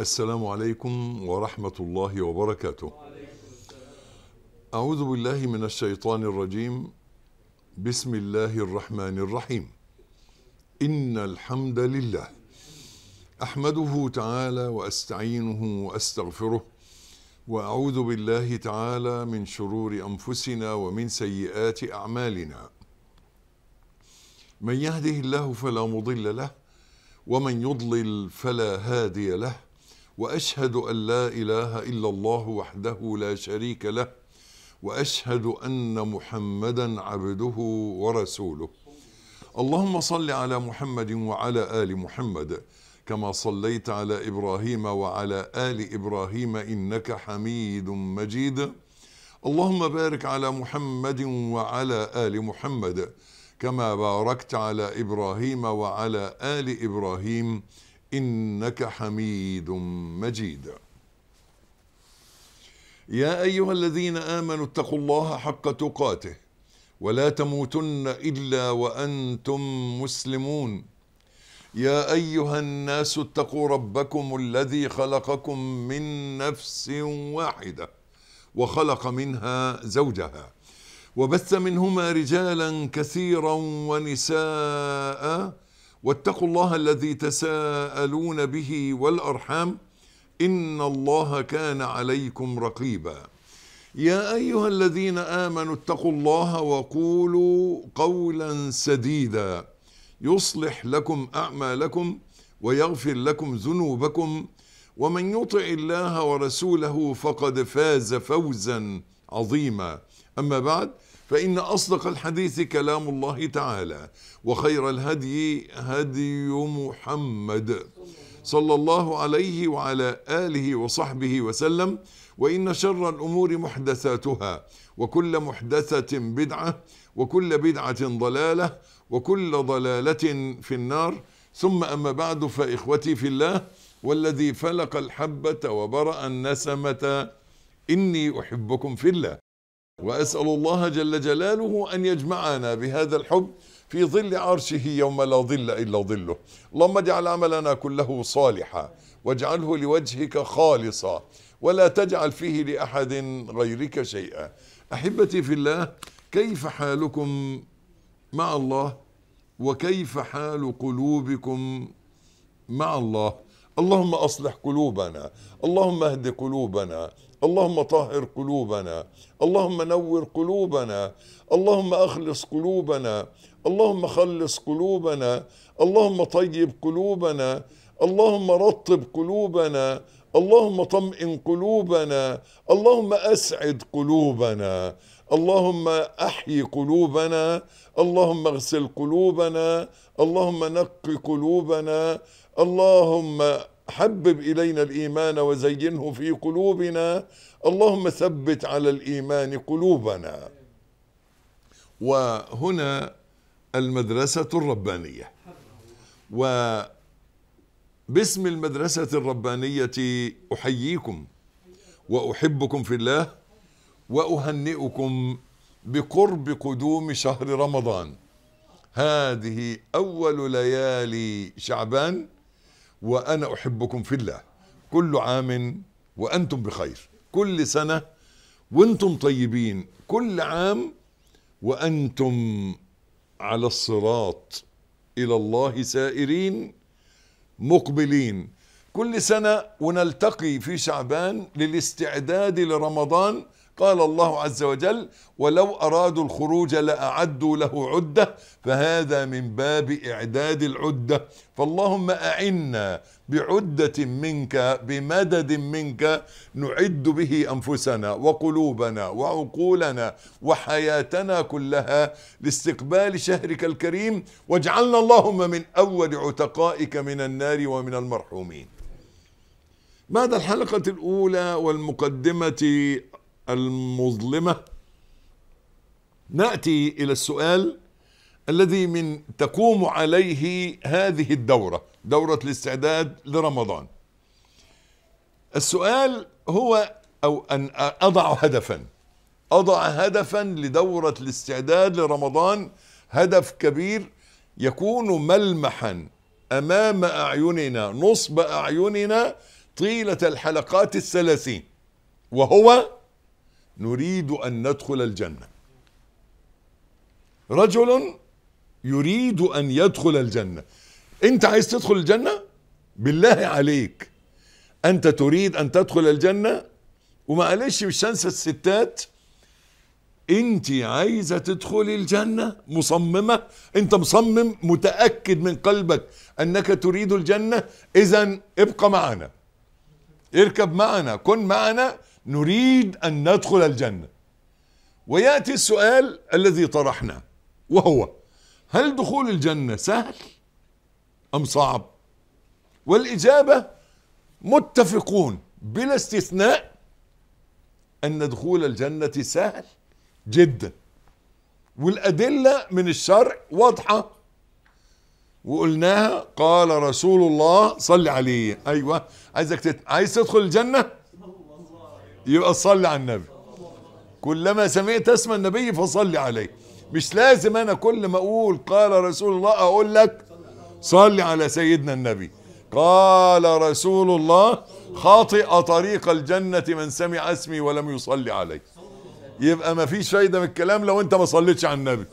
السلام عليكم ورحمة الله وبركاته. أعوذ بالله من الشيطان الرجيم. بسم الله الرحمن الرحيم. إن الحمد لله أحمده تعالى وأستعينه وأستغفره وأعوذ بالله تعالى من شرور أنفسنا ومن سيئات أعمالنا. من يهده الله فلا مضل له ومن يضلل فلا هادي له واشهد ان لا اله الا الله وحده لا شريك له واشهد ان محمدا عبده ورسوله اللهم صل على محمد وعلى ال محمد كما صليت على ابراهيم وعلى ال ابراهيم انك حميد مجيد اللهم بارك على محمد وعلى ال محمد كما باركت على ابراهيم وعلى ال ابراهيم انك حميد مجيد يا ايها الذين امنوا اتقوا الله حق تقاته ولا تموتن الا وانتم مسلمون يا ايها الناس اتقوا ربكم الذي خلقكم من نفس واحده وخلق منها زوجها وبث منهما رجالا كثيرا ونساء واتقوا الله الذي تساءلون به والارحام ان الله كان عليكم رقيبا يا ايها الذين امنوا اتقوا الله وقولوا قولا سديدا يصلح لكم اعمالكم ويغفر لكم ذنوبكم ومن يطع الله ورسوله فقد فاز فوزا عظيما اما بعد فإن أصدق الحديث كلام الله تعالى وخير الهدي هدي محمد صلى الله عليه وعلى آله وصحبه وسلم وإن شر الأمور محدثاتها وكل محدثة بدعة وكل بدعة ضلالة وكل ضلالة في النار ثم أما بعد فإخوتي في الله والذي فلق الحبة وبرأ النسمة إني أحبكم في الله واسال الله جل جلاله ان يجمعنا بهذا الحب في ظل عرشه يوم لا ظل الا ظله اللهم اجعل عملنا كله صالحا واجعله لوجهك خالصا ولا تجعل فيه لاحد غيرك شيئا احبتي في الله كيف حالكم مع الله وكيف حال قلوبكم مع الله اللهم اصلح قلوبنا اللهم اهد قلوبنا اللهم طهر قلوبنا اللهم نور قلوبنا اللهم اخلص قلوبنا اللهم خلص قلوبنا اللهم طيب قلوبنا اللهم رطب قلوبنا اللهم طمئن قلوبنا اللهم اسعد قلوبنا اللهم احيي قلوبنا اللهم اغسل قلوبنا اللهم نق قلوبنا اللهم حبب الينا الايمان وزينه في قلوبنا اللهم ثبت على الايمان قلوبنا وهنا المدرسه الربانيه وباسم المدرسه الربانيه احييكم واحبكم في الله واهنئكم بقرب قدوم شهر رمضان هذه اول ليالي شعبان وانا احبكم في الله كل عام وانتم بخير كل سنه وانتم طيبين كل عام وانتم على الصراط الى الله سائرين مقبلين كل سنه ونلتقي في شعبان للاستعداد لرمضان قال الله عز وجل ولو ارادوا الخروج لاعدوا له عده فهذا من باب اعداد العده فاللهم اعنا بعده منك بمدد منك نعد به انفسنا وقلوبنا وعقولنا وحياتنا كلها لاستقبال شهرك الكريم واجعلنا اللهم من اول عتقائك من النار ومن المرحومين بعد الحلقه الاولى والمقدمه المظلمة نأتي إلى السؤال الذي من تقوم عليه هذه الدورة دورة الاستعداد لرمضان السؤال هو أو أن أضع هدفا أضع هدفا لدورة الاستعداد لرمضان هدف كبير يكون ملمحا امام اعيننا نصب اعيننا طيلة الحلقات الثلاثين وهو نريد أن ندخل الجنة رجل يريد أن يدخل الجنة أنت عايز تدخل الجنة بالله عليك أنت تريد أن تدخل الجنة ومعلش مش هنسى الستات انت عايزة تدخلي الجنة مصممة انت مصمم متأكد من قلبك انك تريد الجنة اذا ابقى معنا اركب معنا كن معنا نريد ان ندخل الجنة ويأتي السؤال الذي طرحناه وهو هل دخول الجنة سهل ام صعب والاجابة متفقون بلا استثناء ان دخول الجنة سهل جدا والأدلة من الشرع واضحة وقلناها قال رسول الله صلي عليه أيوة عايزك تت... عايز تدخل الجنة يبقى صلي على النبي كلما سمعت اسم النبي فصلي عليه مش لازم أنا كل ما أقول قال رسول الله أقول لك صلي على سيدنا النبي قال رسول الله خاطئ طريق الجنة من سمع اسمي ولم يصلي عليه يبقى ما فيش فايده من الكلام لو انت ما صليتش على النبي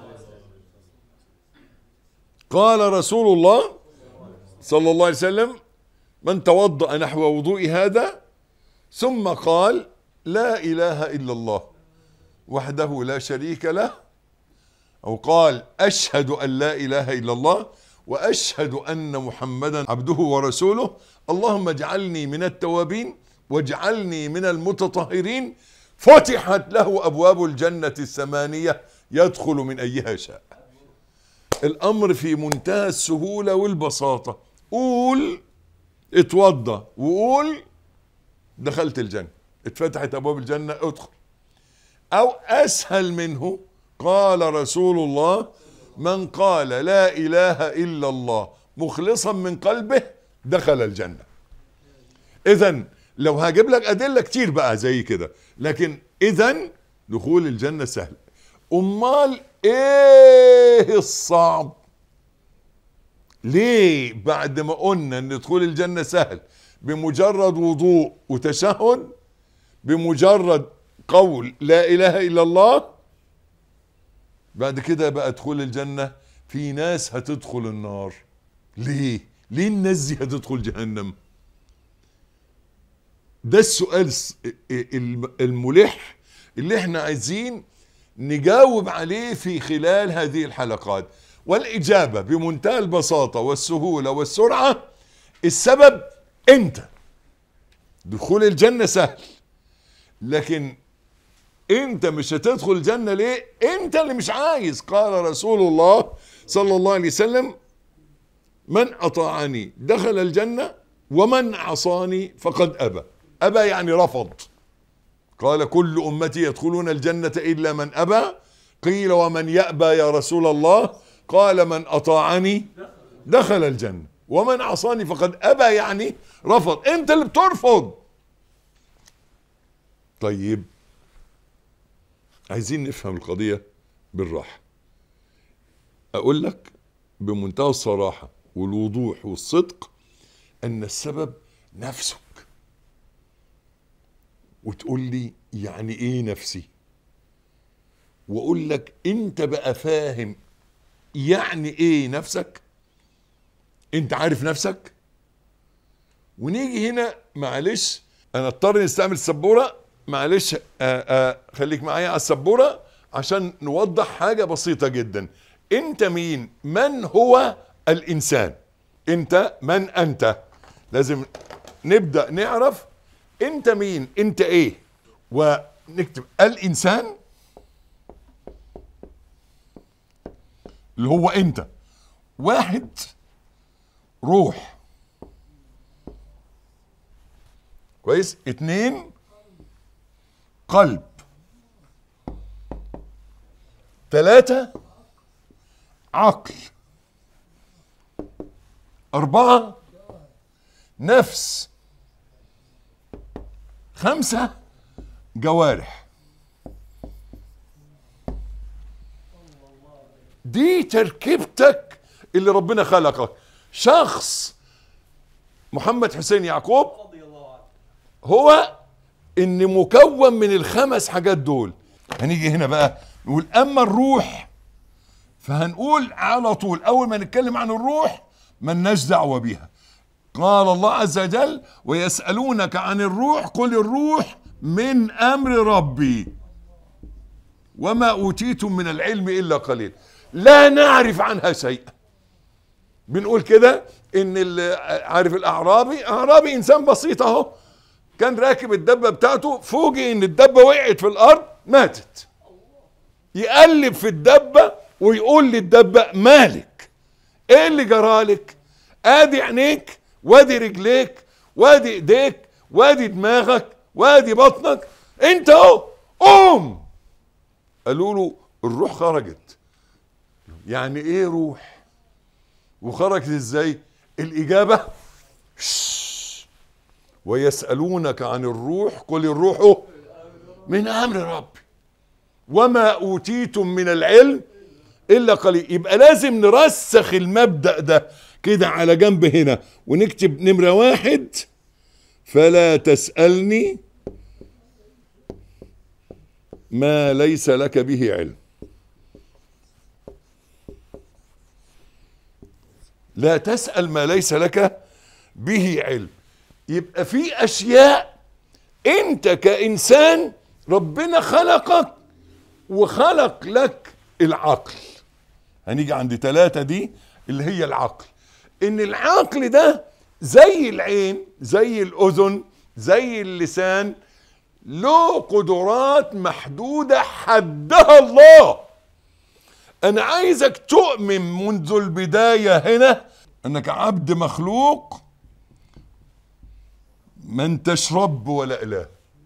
قال رسول الله صلى الله عليه وسلم من توضأ نحو وضوء هذا ثم قال لا اله الا الله وحده لا شريك له او قال اشهد ان لا اله الا الله واشهد ان محمدا عبده ورسوله اللهم اجعلني من التوابين واجعلني من المتطهرين فتحت له ابواب الجنه الثمانيه يدخل من ايها شاء الامر في منتهى السهوله والبساطه قول اتوضى وقول دخلت الجنه اتفتحت ابواب الجنه ادخل او اسهل منه قال رسول الله من قال لا اله الا الله مخلصا من قلبه دخل الجنه اذا لو هجيب لك ادله كتير بقى زي كده لكن اذا دخول الجنه سهل امال ايه الصعب ليه بعد ما قلنا ان دخول الجنه سهل بمجرد وضوء وتشهد بمجرد قول لا اله الا الله بعد كده بقى دخول الجنه في ناس هتدخل النار ليه ليه الناس دي هتدخل جهنم ده السؤال الملح اللي احنا عايزين نجاوب عليه في خلال هذه الحلقات والإجابة بمنتهى البساطة والسهولة والسرعة السبب أنت دخول الجنة سهل لكن أنت مش هتدخل الجنة ليه؟ أنت اللي مش عايز قال رسول الله صلى الله عليه وسلم من أطاعني دخل الجنة ومن عصاني فقد أبى أبى يعني رفض قال كل أمتي يدخلون الجنة إلا من أبى قيل ومن يأبى يا رسول الله قال من أطاعني دخل الجنة ومن عصاني فقد أبى يعني رفض أنت اللي بترفض طيب عايزين نفهم القضية بالراحة أقول لك بمنتهى الصراحة والوضوح والصدق أن السبب نفسك وتقول لي يعني ايه نفسي واقول لك انت بقى فاهم يعني ايه نفسك انت عارف نفسك ونيجي هنا معلش انا اضطر نستعمل السبوره معلش آآ آآ خليك معايا على السبوره عشان نوضح حاجه بسيطه جدا انت مين من هو الانسان انت من انت لازم نبدا نعرف انت مين انت ايه ونكتب الانسان اللي هو انت واحد روح كويس اتنين قلب تلاتة عقل أربعة نفس خمسة جوارح دي تركيبتك اللي ربنا خلقك شخص محمد حسين يعقوب هو ان مكون من الخمس حاجات دول هنيجي هنا بقى نقول اما الروح فهنقول على طول اول ما نتكلم عن الروح ملناش دعوه بيها قال الله عز وجل ويسالونك عن الروح قل الروح من امر ربي وما اوتيتم من العلم الا قليل لا نعرف عنها شيئا بنقول كده ان ال- عارف الاعرابي اعرابي انسان بسيط اهو كان راكب الدبه بتاعته فوجئ ان الدبه وقعت في الارض ماتت يقلب في الدبه ويقول للدبه مالك ايه اللي جرالك ادي عينيك وادي رجليك وادي ايديك وادي دماغك وادي بطنك انت اهو قوم قالوا له الروح خرجت يعني ايه روح وخرجت ازاي الاجابه شش. ويسالونك عن الروح قل الروح من امر ربي وما اوتيتم من العلم الا قليل يبقى لازم نرسخ المبدا ده كده على جنب هنا ونكتب نمره واحد فلا تسالني ما ليس لك به علم لا تسال ما ليس لك به علم يبقى في اشياء انت كانسان ربنا خلقك وخلق لك العقل هنيجي عند ثلاثة دي اللي هي العقل ان العقل ده زي العين زي الاذن زي اللسان له قدرات محدودة حدها الله انا عايزك تؤمن منذ البداية هنا انك عبد مخلوق ما انتش رب ولا اله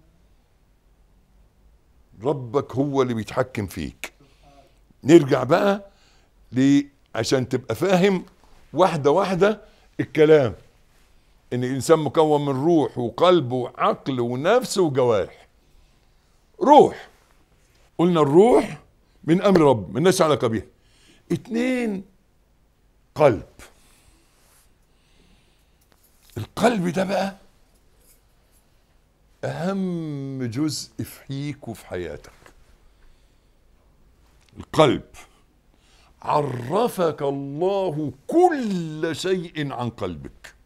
ربك هو اللي بيتحكم فيك نرجع بقى ل عشان تبقى فاهم واحده واحده الكلام ان الانسان مكون من روح وقلب وعقل ونفس وجوارح روح قلنا الروح من امر رب مالناش علاقه بيها اتنين قلب القلب ده بقى اهم جزء فيك وفي حياتك القلب عرفك الله كل شيء عن قلبك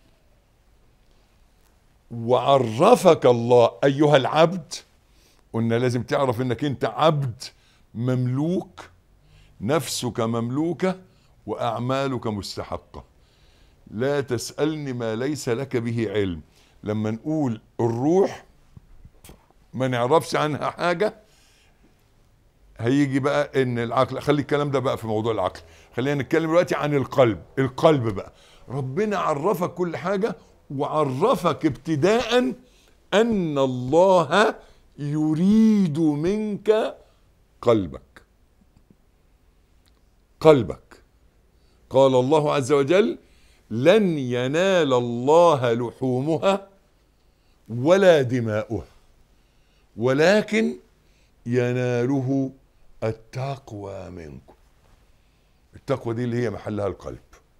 وعرفك الله ايها العبد قلنا لازم تعرف انك انت عبد مملوك نفسك مملوكه واعمالك مستحقه لا تسالني ما ليس لك به علم لما نقول الروح ما نعرفش عنها حاجه هيجي بقى ان العقل خلي الكلام ده بقى في موضوع العقل خلينا نتكلم دلوقتي عن القلب القلب بقى ربنا عرفك كل حاجه وعرفك ابتداء ان الله يريد منك قلبك قلبك قال الله عز وجل لن ينال الله لحومها ولا دماؤها ولكن يناله التقوى منكم التقوى دي اللي هي محلها القلب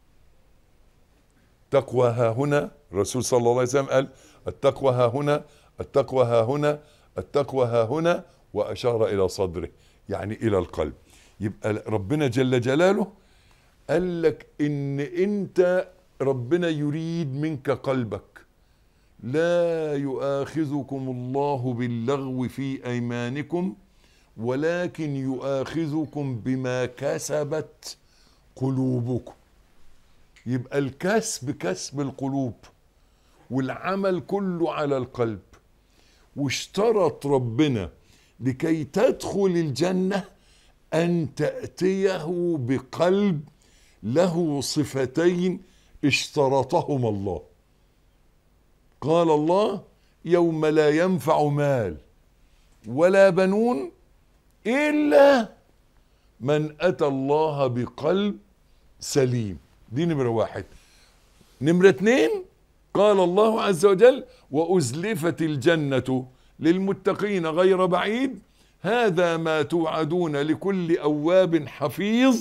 تقوى ها هنا الرسول صلى الله عليه وسلم قال التقوى ها هنا التقوى ها هنا التقوى ها هنا وأشار إلى صدره يعني إلى القلب يبقى ربنا جل جلاله قال لك إن أنت ربنا يريد منك قلبك لا يؤاخذكم الله باللغو في ايمانكم ولكن يؤاخذكم بما كسبت قلوبكم يبقى الكسب كسب القلوب والعمل كله على القلب واشترط ربنا لكي تدخل الجنه ان تاتيه بقلب له صفتين اشترطهما الله قال الله يوم لا ينفع مال ولا بنون الا من اتى الله بقلب سليم دي نمره واحد نمره اتنين قال الله عز وجل وازلفت الجنه للمتقين غير بعيد هذا ما توعدون لكل اواب حفيظ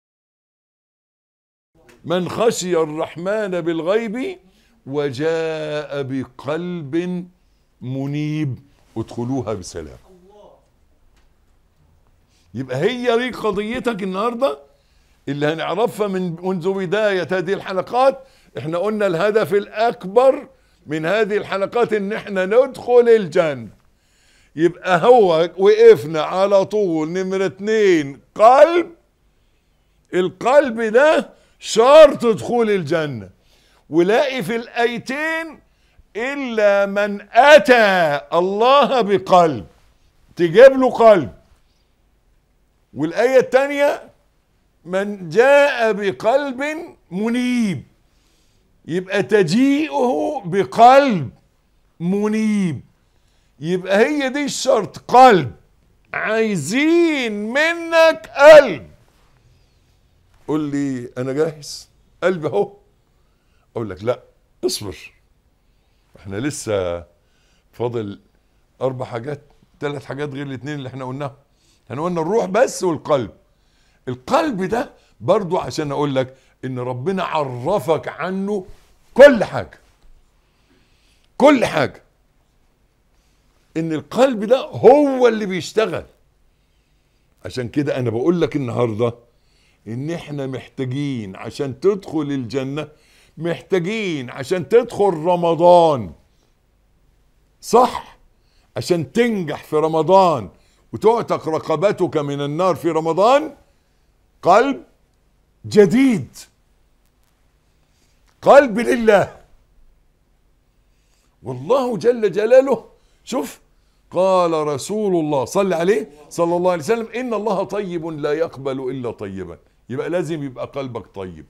من خشي الرحمن بالغيب وجاء بقلب منيب ادخلوها بسلام يبقى هي دي قضيتك النهارده اللي هنعرفها من منذ بداية هذه الحلقات احنا قلنا الهدف الأكبر من هذه الحلقات ان احنا ندخل الجنة يبقى هو وقفنا على طول نمرة اتنين قلب القلب ده شرط دخول الجنة ولاقي في الآيتين إلا من أتى الله بقلب تجيب له قلب والآية الثانية من جاء بقلب منيب يبقى تجيئه بقلب منيب يبقى هي دي الشرط قلب عايزين منك قلب قول لي انا جاهز قلب اهو اقول لك لا اصبر احنا لسه فاضل اربع حاجات ثلاث حاجات غير الاثنين اللي احنا قلناهم احنا قلنا الروح بس والقلب القلب ده برضو عشان اقول لك ان ربنا عرفك عنه كل حاجه كل حاجه ان القلب ده هو اللي بيشتغل عشان كده انا بقول لك النهارده ان احنا محتاجين عشان تدخل الجنه محتاجين عشان تدخل رمضان صح عشان تنجح في رمضان وتعتق رقبتك من النار في رمضان قلب جديد قلب لله والله جل جلاله شوف قال رسول الله صلى عليه صلى الله عليه وسلم ان الله طيب لا يقبل الا طيبا يبقى لازم يبقى قلبك طيب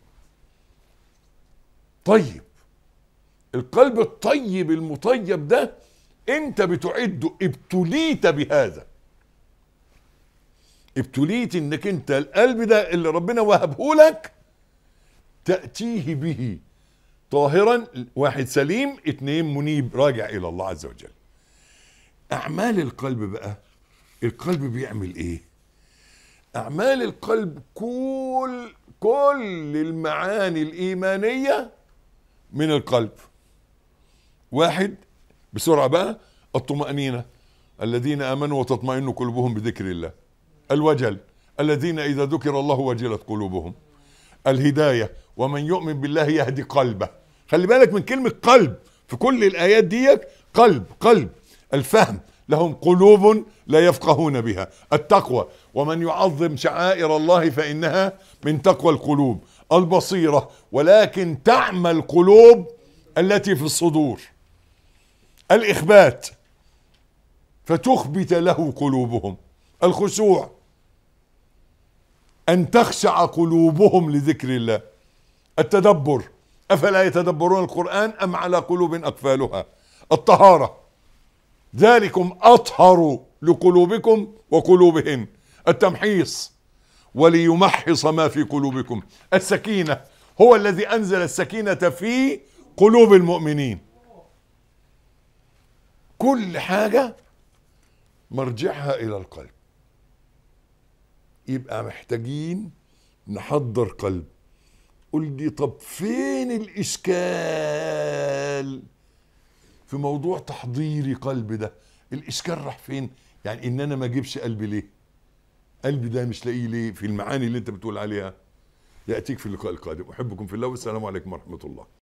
طيب القلب الطيب المطيب ده انت بتعده ابتليت بهذا ابتليت انك انت القلب ده اللي ربنا وهبه لك تأتيه به طاهرا واحد سليم اتنين منيب راجع الى الله عز وجل اعمال القلب بقى القلب بيعمل ايه اعمال القلب كل كل المعاني الايمانيه من القلب واحد بسرعه بقى الطمانينه الذين امنوا وتطمئن قلوبهم بذكر الله الوجل الذين اذا ذكر الله وجلت قلوبهم الهدايه ومن يؤمن بالله يهدي قلبه خلي بالك من كلمه قلب في كل الايات دي قلب قلب الفهم لهم قلوب لا يفقهون بها التقوى ومن يعظم شعائر الله فانها من تقوى القلوب البصيره ولكن تعمى القلوب التي في الصدور الاخبات فتخبت له قلوبهم الخشوع ان تخشع قلوبهم لذكر الله التدبر افلا يتدبرون القران ام على قلوب اقفالها الطهاره ذلكم اطهر لقلوبكم وقلوبهن التمحيص وليمحص ما في قلوبكم السكينه هو الذي انزل السكينه في قلوب المؤمنين كل حاجه مرجعها الى القلب يبقى محتاجين نحضر قلب قل لي طب فين الاشكال في موضوع تحضيري قلب ده الاشكال راح فين يعني ان انا ما اجيبش قلبي ليه قلبي ده مش لاقيه ليه في المعاني اللي انت بتقول عليها ياتيك في اللقاء القادم احبكم في الله والسلام عليكم ورحمه الله